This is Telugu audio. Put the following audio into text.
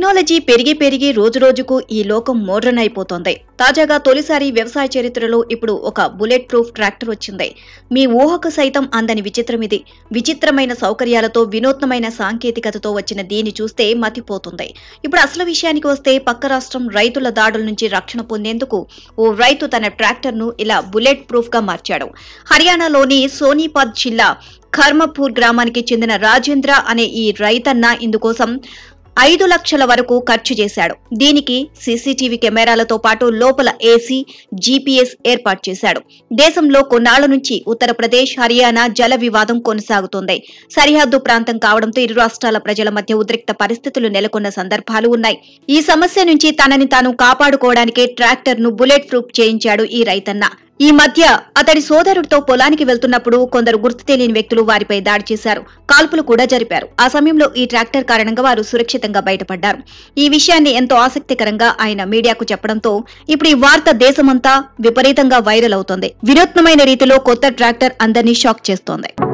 టెక్నాలజీ పెరిగి పెరిగి రోజురోజుకు ఈ లోకం మోడ్రన్ అయిపోతోంది తాజాగా తొలిసారి వ్యవసాయ చరిత్రలో ఇప్పుడు ఒక బుల్లెట్ ప్రూఫ్ ట్రాక్టర్ వచ్చింది మీ ఊహకు సైతం అందని విచిత్రం ఇది విచిత్రమైన సౌకర్యాలతో వినూత్నమైన సాంకేతికతతో వచ్చిన దీన్ని చూస్తే మతిపోతుంది ఇప్పుడు అసలు విషయానికి వస్తే పక్క రాష్ట్రం రైతుల దాడుల నుంచి రక్షణ పొందేందుకు ఓ రైతు తన ట్రాక్టర్ను ఇలా బుల్లెట్ ప్రూఫ్ గా మార్చాడు హర్యానాలోని సోనీపత్ జిల్లా ఖర్మపూర్ గ్రామానికి చెందిన రాజేంద్ర అనే ఈ రైతన్న ఇందుకోసం ఐదు లక్షల వరకు ఖర్చు చేశాడు దీనికి సీసీటీవీ కెమెరాలతో పాటు లోపల ఏసీ జీపీఎస్ ఏర్పాటు చేశాడు దేశంలో కొన్నాళ్ల నుంచి ఉత్తరప్రదేశ్ హర్యానా జల వివాదం కొనసాగుతోంది సరిహద్దు ప్రాంతం కావడంతో ఇరు రాష్ట్రాల ప్రజల మధ్య ఉద్రిక్త పరిస్థితులు నెలకొన్న సందర్భాలు ఉన్నాయి ఈ సమస్య నుంచి తనని తాను కాపాడుకోవడానికే ట్రాక్టర్ ను బుల్లెట్ ప్రూఫ్ చేయించాడు ఈ రైతన్న ఈ మధ్య అతడి సోదరుడితో పొలానికి వెళ్తున్నప్పుడు కొందరు గుర్తు తెలియని వ్యక్తులు వారిపై దాడి చేశారు కాల్పులు కూడా జరిపారు ఆ సమయంలో ఈ ట్రాక్టర్ కారణంగా వారు సురక్షితంగా బయటపడ్డారు ఈ విషయాన్ని ఎంతో ఆసక్తికరంగా ఆయన మీడియాకు చెప్పడంతో ఇప్పుడు ఈ వార్త దేశమంతా విపరీతంగా వైరల్ అవుతోంది వినూత్నమైన రీతిలో కొత్త ట్రాక్టర్ అందరినీ షాక్ చేస్తోంది